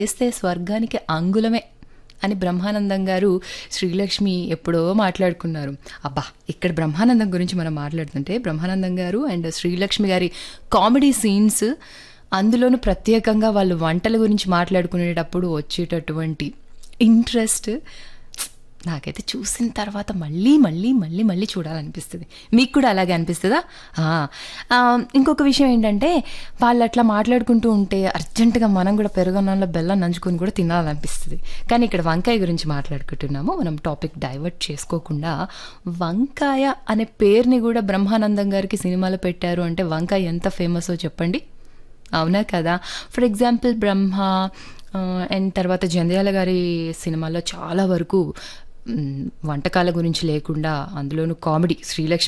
చేస్తే స్వర్గానికి అంగుళమే అని బ్రహ్మానందం గారు శ్రీలక్ష్మి ఎప్పుడో మాట్లాడుకున్నారు అబ్బా ఇక్కడ బ్రహ్మానందం గురించి మనం మాట్లాడుతుంటే బ్రహ్మానందం గారు అండ్ శ్రీలక్ష్మి గారి కామెడీ సీన్స్ అందులోనూ ప్రత్యేకంగా వాళ్ళు వంటల గురించి మాట్లాడుకునేటప్పుడు వచ్చేటటువంటి ఇంట్రెస్ట్ నాకైతే చూసిన తర్వాత మళ్ళీ మళ్ళీ మళ్ళీ మళ్ళీ చూడాలనిపిస్తుంది మీకు కూడా అలాగే అనిపిస్తుందా ఆ, ఆ, ఇంకొక విషయం ఏంటంటే వాళ్ళు అట్లా మాట్లాడుకుంటూ ఉంటే అర్జెంటుగా మనం కూడా పెరుగన్నంలో బెల్లం నంచుకొని కూడా తినాలనిపిస్తుంది కానీ ఇక్కడ వంకాయ గురించి మాట్లాడుకుంటున్నాము మనం టాపిక్ డైవర్ట్ చేసుకోకుండా వంకాయ అనే పేరుని కూడా బ్రహ్మానందం గారికి సినిమాలో పెట్టారు అంటే వంకాయ ఎంత ఫేమసో చెప్పండి అవునా కదా ఫర్ ఎగ్జాంపుల్ బ్రహ్మ అండ్ తర్వాత జంధ్యాల గారి సినిమాల్లో చాలా వరకు మ్, వంటకాల గురించి లేకుండా అందులోనూ కామెడీ శ్రీలక్ష్మి